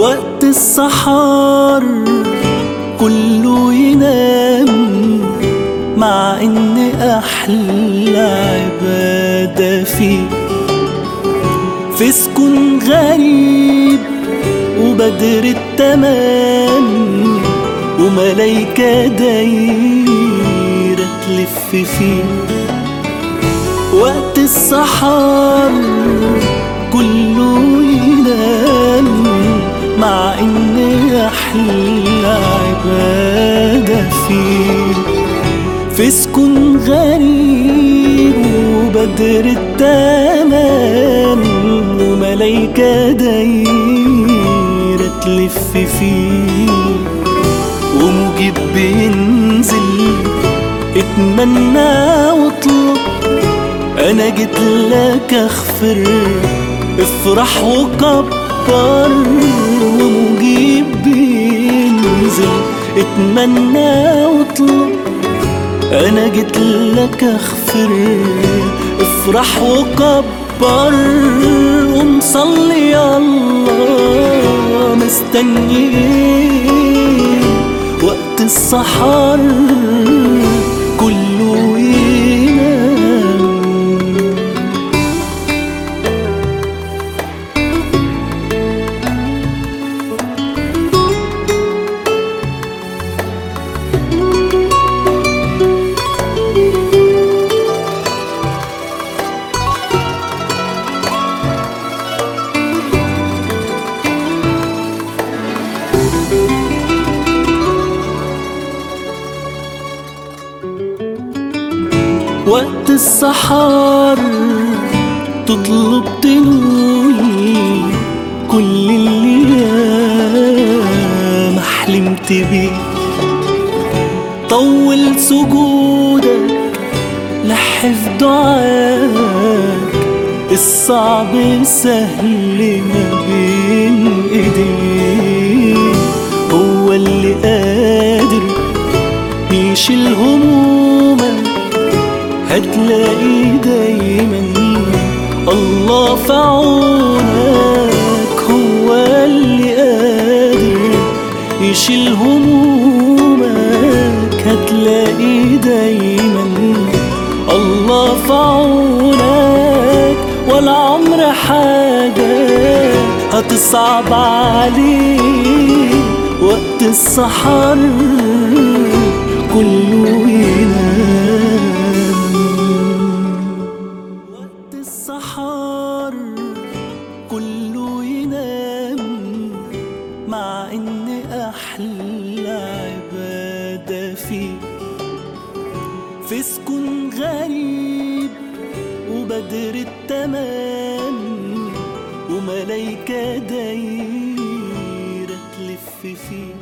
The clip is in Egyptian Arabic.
وقت السحر كله ينام مع ان احلى عبادة فيه في سكون غريب وبدر التمام وملايكة دايرة تلف فيه وقت السحر كله ينام مع ان احلى عبادة فيه في سكون غريب وبدر التمام وملايكة دايرة تلف فيه ومجيب بينزل اتمنى واطلب انا جيت لك اغفر افرح وكبر ومجيب بينزل اتمنى واطلب انا جيت لك اغفر افرح وكبر ومصلي يا الله مستني إيه وقت السحر كله ينام وقت السحر تطلب تنوي كل اللي ياما حلمت بيه طول سجودك لحفظ دعاك الصعب سهل ما بين ايديه هو اللي قادر يشيل همومك هتلاقي دايما الله في عونك هو اللي قادر يشيل همومك هتلاقي دايما الله في عونك ولا عمر حاجة هتصعب عليك وقت السحر كله ينام وقت السحر كله ينام مع ان احلى عبادة فيه في سكون غريب وبدر التمام وملايكة دايرة تلف فيه